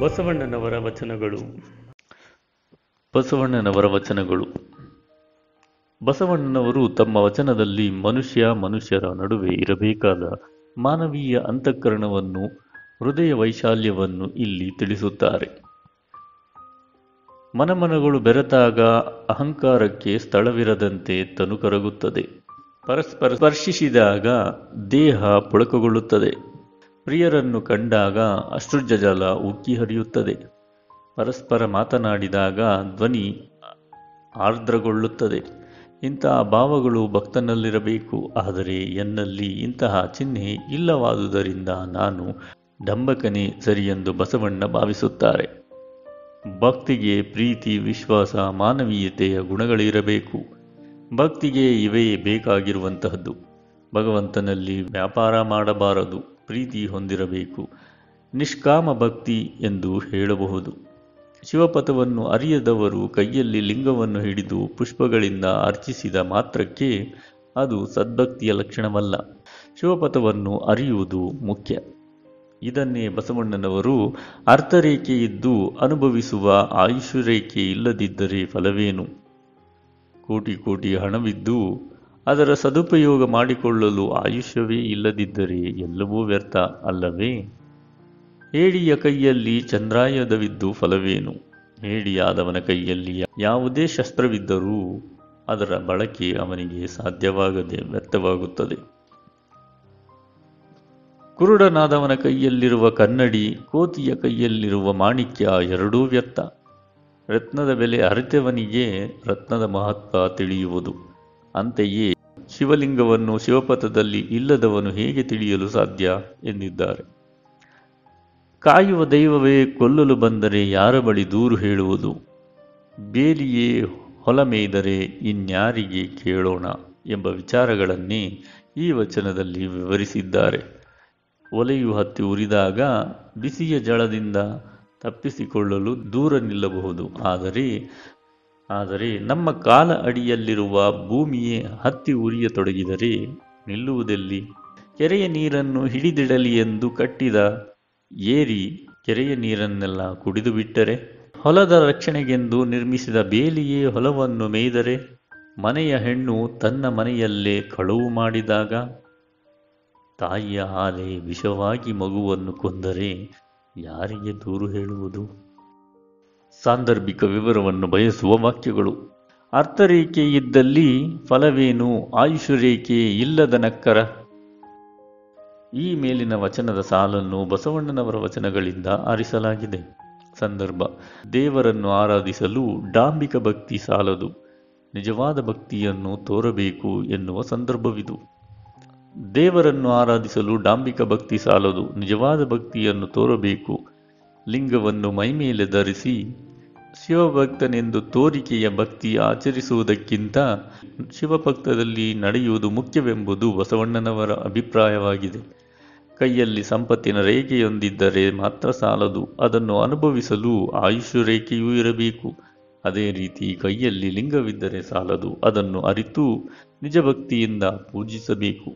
ಬಸವಣ್ಣನವರ ವಚನಗಳು ಬಸವಣ್ಣನವರ ವಚನಗಳು ಬಸವಣ್ಣನವರು ತಮ್ಮ ವಚನದಲ್ಲಿ ಮನುಷ್ಯ ಮನುಷ್ಯರ ನಡುವೆ ಇರಬೇಕಾದ ಮಾನವೀಯ ಅಂತಃಕರಣವನ್ನು ಹೃದಯ ವೈಶಾಲ್ಯವನ್ನು ಇಲ್ಲಿ ತಿಳಿಸುತ್ತಾರೆ ಮನಮನಗಳು ಬೆರೆತಾಗ ಅಹಂಕಾರಕ್ಕೆ ಸ್ಥಳವಿರದಂತೆ ತನು ಕರಗುತ್ತದೆ ಪರಸ್ಪರ ಸ್ಪರ್ಶಿಸಿದಾಗ ದೇಹ ಪುಳಕಗೊಳ್ಳುತ್ತದೆ ಪ್ರಿಯರನ್ನು ಕಂಡಾಗ ಅಶ್ರುಜಲ ಉಕ್ಕಿ ಹರಿಯುತ್ತದೆ ಪರಸ್ಪರ ಮಾತನಾಡಿದಾಗ ಧ್ವನಿ ಆರ್ದ್ರಗೊಳ್ಳುತ್ತದೆ ಇಂತಹ ಭಾವಗಳು ಭಕ್ತನಲ್ಲಿರಬೇಕು ಆದರೆ ಎನ್ನಲ್ಲಿ ಇಂತಹ ಚಿಹ್ನೆ ಇಲ್ಲವಾದುದರಿಂದ ನಾನು ಡಂಬಕನೇ ಸರಿಯೆಂದು ಬಸವಣ್ಣ ಭಾವಿಸುತ್ತಾರೆ ಭಕ್ತಿಗೆ ಪ್ರೀತಿ ವಿಶ್ವಾಸ ಮಾನವೀಯತೆಯ ಗುಣಗಳಿರಬೇಕು ಭಕ್ತಿಗೆ ಇವೇ ಬೇಕಾಗಿರುವಂತಹದ್ದು ಭಗವಂತನಲ್ಲಿ ವ್ಯಾಪಾರ ಮಾಡಬಾರದು ಪ್ರೀತಿ ಹೊಂದಿರಬೇಕು ನಿಷ್ಕಾಮ ಭಕ್ತಿ ಎಂದು ಹೇಳಬಹುದು ಶಿವಪಥವನ್ನು ಅರಿಯದವರು ಕೈಯಲ್ಲಿ ಲಿಂಗವನ್ನು ಹಿಡಿದು ಪುಷ್ಪಗಳಿಂದ ಅರ್ಚಿಸಿದ ಮಾತ್ರಕ್ಕೆ ಅದು ಸದ್ಭಕ್ತಿಯ ಲಕ್ಷಣವಲ್ಲ ಶಿವಪಥವನ್ನು ಅರಿಯುವುದು ಮುಖ್ಯ ಇದನ್ನೇ ಬಸವಣ್ಣನವರು ಅರ್ಥರೇಖೆ ಇದ್ದು ಅನುಭವಿಸುವ ಆಯುಷ್ಯರೇಖೆ ಇಲ್ಲದಿದ್ದರೆ ಫಲವೇನು ಕೋಟಿ ಕೋಟಿ ಹಣವಿದ್ದು ಅದರ ಸದುಪಯೋಗ ಮಾಡಿಕೊಳ್ಳಲು ಆಯುಷ್ಯವೇ ಇಲ್ಲದಿದ್ದರೆ ಎಲ್ಲವೂ ವ್ಯರ್ಥ ಅಲ್ಲವೇ ಹೇಡಿಯ ಕೈಯಲ್ಲಿ ಚಂದ್ರಾಯುಧವಿದ್ದು ಫಲವೇನು ಹೇಡಿಯಾದವನ ಕೈಯಲ್ಲಿ ಯಾವುದೇ ಶಸ್ತ್ರವಿದ್ದರೂ ಅದರ ಬಳಕೆ ಅವನಿಗೆ ಸಾಧ್ಯವಾಗದೆ ವ್ಯರ್ಥವಾಗುತ್ತದೆ ಕುರುಡನಾದವನ ಕೈಯಲ್ಲಿರುವ ಕನ್ನಡಿ ಕೋತಿಯ ಕೈಯಲ್ಲಿರುವ ಮಾಣಿಕ್ಯ ಎರಡೂ ವ್ಯರ್ಥ ರತ್ನದ ಬೆಲೆ ಅರಿತವನಿಗೆ ರತ್ನದ ಮಹತ್ವ ತಿಳಿಯುವುದು ಅಂತೆಯೇ ಶಿವಲಿಂಗವನ್ನು ಶಿವಪಥದಲ್ಲಿ ಇಲ್ಲದವನು ಹೇಗೆ ತಿಳಿಯಲು ಸಾಧ್ಯ ಎಂದಿದ್ದಾರೆ ಕಾಯುವ ದೈವವೇ ಕೊಲ್ಲಲು ಬಂದರೆ ಯಾರ ಬಳಿ ದೂರು ಹೇಳುವುದು ಬೇಲಿಯೇ ಹೊಲ ಮೇಯ್ದರೆ ಇನ್ಯಾರಿಗೆ ಕೇಳೋಣ ಎಂಬ ವಿಚಾರಗಳನ್ನೇ ಈ ವಚನದಲ್ಲಿ ವಿವರಿಸಿದ್ದಾರೆ ಒಲೆಯು ಹತ್ತಿ ಉರಿದಾಗ ಬಿಸಿಯ ಜಳದಿಂದ ತಪ್ಪಿಸಿಕೊಳ್ಳಲು ದೂರ ನಿಲ್ಲಬಹುದು ಆದರೆ ಆದರೆ ನಮ್ಮ ಕಾಲ ಅಡಿಯಲ್ಲಿರುವ ಭೂಮಿಯೇ ಹತ್ತಿ ಉರಿಯತೊಡಗಿದರೆ ನಿಲ್ಲುವುದೆಲ್ಲಿ ಕೆರೆಯ ನೀರನ್ನು ಹಿಡಿದಿಡಲಿ ಎಂದು ಕಟ್ಟಿದ ಏರಿ ಕೆರೆಯ ನೀರನ್ನೆಲ್ಲ ಕುಡಿದು ಬಿಟ್ಟರೆ ಹೊಲದ ರಕ್ಷಣೆಗೆಂದು ನಿರ್ಮಿಸಿದ ಬೇಲಿಯೇ ಹೊಲವನ್ನು ಮೇಯ್ದರೆ ಮನೆಯ ಹೆಣ್ಣು ತನ್ನ ಮನೆಯಲ್ಲೇ ಕಳುವು ಮಾಡಿದಾಗ ತಾಯಿಯ ಹಾಲೆ ವಿಷವಾಗಿ ಮಗುವನ್ನು ಕೊಂದರೆ ಯಾರಿಗೆ ದೂರು ಹೇಳುವುದು ಸಾಂದರ್ಭಿಕ ವಿವರವನ್ನು ಬಯಸುವ ವಾಕ್ಯಗಳು ಅರ್ಥರೇಖೆ ಇದ್ದಲ್ಲಿ ಫಲವೇನು ಆಯುಷ್ ರೇಖೆ ಇಲ್ಲದ ನಕ್ಕರ ಈ ಮೇಲಿನ ವಚನದ ಸಾಲನ್ನು ಬಸವಣ್ಣನವರ ವಚನಗಳಿಂದ ಆರಿಸಲಾಗಿದೆ ಸಂದರ್ಭ ದೇವರನ್ನು ಆರಾಧಿಸಲು ಡಾಂಬಿಕ ಭಕ್ತಿ ಸಾಲದು ನಿಜವಾದ ಭಕ್ತಿಯನ್ನು ತೋರಬೇಕು ಎನ್ನುವ ಸಂದರ್ಭವಿದು ದೇವರನ್ನು ಆರಾಧಿಸಲು ಡಾಂಬಿಕ ಭಕ್ತಿ ಸಾಲದು ನಿಜವಾದ ಭಕ್ತಿಯನ್ನು ತೋರಬೇಕು ಲಿಂಗವನ್ನು ಮೈಮೇಲೆ ಧರಿಸಿ ಶಿವಭಕ್ತನೆಂದು ತೋರಿಕೆಯ ಭಕ್ತಿ ಆಚರಿಸುವುದಕ್ಕಿಂತ ಶಿವಭಕ್ತದಲ್ಲಿ ನಡೆಯುವುದು ಮುಖ್ಯವೆಂಬುದು ಬಸವಣ್ಣನವರ ಅಭಿಪ್ರಾಯವಾಗಿದೆ ಕೈಯಲ್ಲಿ ಸಂಪತ್ತಿನ ರೇಖೆಯೊಂದಿದ್ದರೆ ಮಾತ್ರ ಸಾಲದು ಅದನ್ನು ಅನುಭವಿಸಲು ಆಯುಷ್ ರೇಖೆಯೂ ಇರಬೇಕು ಅದೇ ರೀತಿ ಕೈಯಲ್ಲಿ ಲಿಂಗವಿದ್ದರೆ ಸಾಲದು ಅದನ್ನು ಅರಿತು ನಿಜ ಭಕ್ತಿಯಿಂದ ಪೂಜಿಸಬೇಕು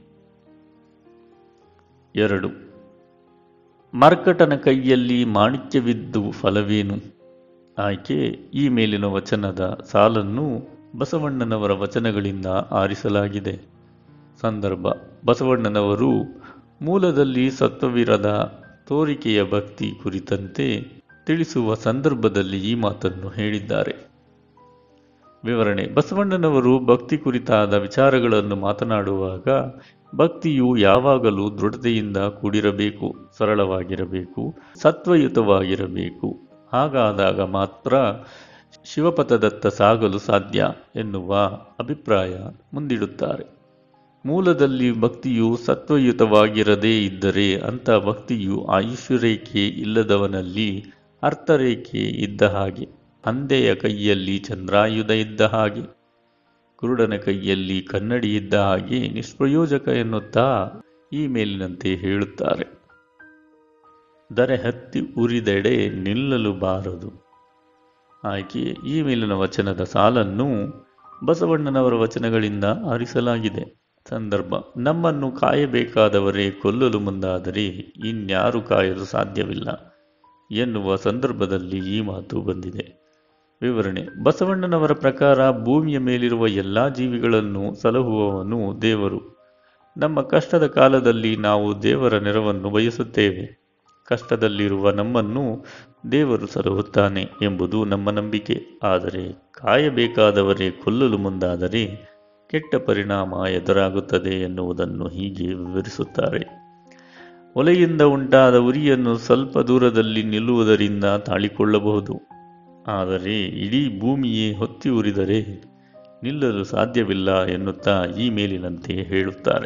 ಎರಡು ಮರ್ಕಟನ ಕೈಯಲ್ಲಿ ಮಾಣಿಕ್ಯವಿದ್ದು ಫಲವೇನು ಆಯ್ಕೆ ಈ ಮೇಲಿನ ವಚನದ ಸಾಲನ್ನು ಬಸವಣ್ಣನವರ ವಚನಗಳಿಂದ ಆರಿಸಲಾಗಿದೆ ಸಂದರ್ಭ ಬಸವಣ್ಣನವರು ಮೂಲದಲ್ಲಿ ಸತ್ವವಿರದ ತೋರಿಕೆಯ ಭಕ್ತಿ ಕುರಿತಂತೆ ತಿಳಿಸುವ ಸಂದರ್ಭದಲ್ಲಿ ಈ ಮಾತನ್ನು ಹೇಳಿದ್ದಾರೆ ವಿವರಣೆ ಬಸವಣ್ಣನವರು ಭಕ್ತಿ ಕುರಿತಾದ ವಿಚಾರಗಳನ್ನು ಮಾತನಾಡುವಾಗ ಭಕ್ತಿಯು ಯಾವಾಗಲೂ ದೃಢತೆಯಿಂದ ಕೂಡಿರಬೇಕು ಸರಳವಾಗಿರಬೇಕು ಸತ್ವಯುತವಾಗಿರಬೇಕು ಹಾಗಾದಾಗ ಮಾತ್ರ ಶಿವಪಥದತ್ತ ಸಾಗಲು ಸಾಧ್ಯ ಎನ್ನುವ ಅಭಿಪ್ರಾಯ ಮುಂದಿಡುತ್ತಾರೆ ಮೂಲದಲ್ಲಿ ಭಕ್ತಿಯು ಸತ್ವಯುತವಾಗಿರದೇ ಇದ್ದರೆ ಅಂಥ ಭಕ್ತಿಯು ಆಯುಷ್ಯರೇಖೆ ಇಲ್ಲದವನಲ್ಲಿ ಅರ್ಥರೇಖೆ ಇದ್ದ ಹಾಗೆ ಅಂದೆಯ ಕೈಯಲ್ಲಿ ಚಂದ್ರಾಯುಧ ಇದ್ದ ಹಾಗೆ ಕುರುಡನ ಕೈಯಲ್ಲಿ ಕನ್ನಡಿ ಇದ್ದ ಹಾಗೆ ನಿಷ್ಪ್ರಯೋಜಕ ಎನ್ನುತ್ತಾ ಈ ಮೇಲಿನಂತೆ ಹೇಳುತ್ತಾರೆ ದರೆ ಹತ್ತಿ ಉರಿದೆಡೆ ನಿಲ್ಲಲು ಬಾರದು ಆಯ್ಕೆ ಈ ಮೇಲಿನ ವಚನದ ಸಾಲನ್ನು ಬಸವಣ್ಣನವರ ವಚನಗಳಿಂದ ಆರಿಸಲಾಗಿದೆ ಸಂದರ್ಭ ನಮ್ಮನ್ನು ಕಾಯಬೇಕಾದವರೇ ಕೊಲ್ಲಲು ಮುಂದಾದರೆ ಇನ್ಯಾರು ಕಾಯಲು ಸಾಧ್ಯವಿಲ್ಲ ಎನ್ನುವ ಸಂದರ್ಭದಲ್ಲಿ ಈ ಮಾತು ಬಂದಿದೆ ವಿವರಣೆ ಬಸವಣ್ಣನವರ ಪ್ರಕಾರ ಭೂಮಿಯ ಮೇಲಿರುವ ಎಲ್ಲ ಜೀವಿಗಳನ್ನು ಸಲಹುವವನು ದೇವರು ನಮ್ಮ ಕಷ್ಟದ ಕಾಲದಲ್ಲಿ ನಾವು ದೇವರ ನೆರವನ್ನು ಬಯಸುತ್ತೇವೆ ಕಷ್ಟದಲ್ಲಿರುವ ನಮ್ಮನ್ನು ದೇವರು ಸಲಹುತ್ತಾನೆ ಎಂಬುದು ನಮ್ಮ ನಂಬಿಕೆ ಆದರೆ ಕಾಯಬೇಕಾದವರೇ ಕೊಲ್ಲಲು ಮುಂದಾದರೆ ಕೆಟ್ಟ ಪರಿಣಾಮ ಎದುರಾಗುತ್ತದೆ ಎನ್ನುವುದನ್ನು ಹೀಗೆ ವಿವರಿಸುತ್ತಾರೆ ಒಲೆಯಿಂದ ಉಂಟಾದ ಉರಿಯನ್ನು ಸ್ವಲ್ಪ ದೂರದಲ್ಲಿ ನಿಲ್ಲುವುದರಿಂದ ತಾಳಿಕೊಳ್ಳಬಹುದು ಆದರೆ ಇಡೀ ಭೂಮಿಯೇ ಹೊತ್ತಿ ಉರಿದರೆ ನಿಲ್ಲಲು ಸಾಧ್ಯವಿಲ್ಲ ಎನ್ನುತ್ತಾ ಈ ಮೇಲಿನಂತೆ ಹೇಳುತ್ತಾರೆ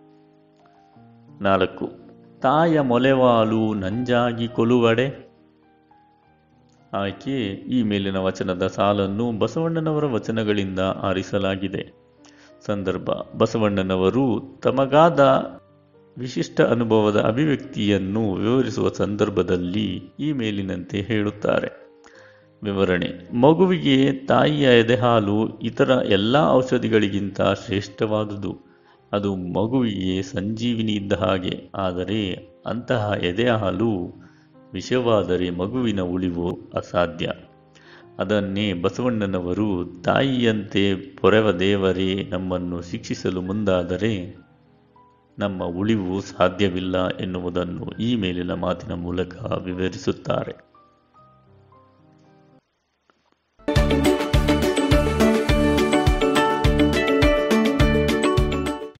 ನಾಲ್ಕು ತಾಯ ಮೊಲೆವಾಲು ನಂಜಾಗಿ ಕೊಲುವಡೆ ಆಯ್ಕೆ ಈ ಮೇಲಿನ ವಚನದ ಸಾಲನ್ನು ಬಸವಣ್ಣನವರ ವಚನಗಳಿಂದ ಆರಿಸಲಾಗಿದೆ ಸಂದರ್ಭ ಬಸವಣ್ಣನವರು ತಮಗಾದ ವಿಶಿಷ್ಟ ಅನುಭವದ ಅಭಿವ್ಯಕ್ತಿಯನ್ನು ವಿವರಿಸುವ ಸಂದರ್ಭದಲ್ಲಿ ಈ ಮೇಲಿನಂತೆ ಹೇಳುತ್ತಾರೆ ವಿವರಣೆ ಮಗುವಿಗೆ ತಾಯಿಯ ಎದೆಹಾಲು ಇತರ ಎಲ್ಲ ಔಷಧಿಗಳಿಗಿಂತ ಶ್ರೇಷ್ಠವಾದುದು ಅದು ಮಗುವಿಗೆ ಸಂಜೀವಿನಿ ಇದ್ದ ಹಾಗೆ ಆದರೆ ಅಂತಹ ಎದೆ ಹಾಲು ವಿಷವಾದರೆ ಮಗುವಿನ ಉಳಿವು ಅಸಾಧ್ಯ ಅದನ್ನೇ ಬಸವಣ್ಣನವರು ತಾಯಿಯಂತೆ ಪೊರೆವ ದೇವರೇ ನಮ್ಮನ್ನು ಶಿಕ್ಷಿಸಲು ಮುಂದಾದರೆ ನಮ್ಮ ಉಳಿವು ಸಾಧ್ಯವಿಲ್ಲ ಎನ್ನುವುದನ್ನು ಈ ಮೇಲಿನ ಮಾತಿನ ಮೂಲಕ ವಿವರಿಸುತ್ತಾರೆ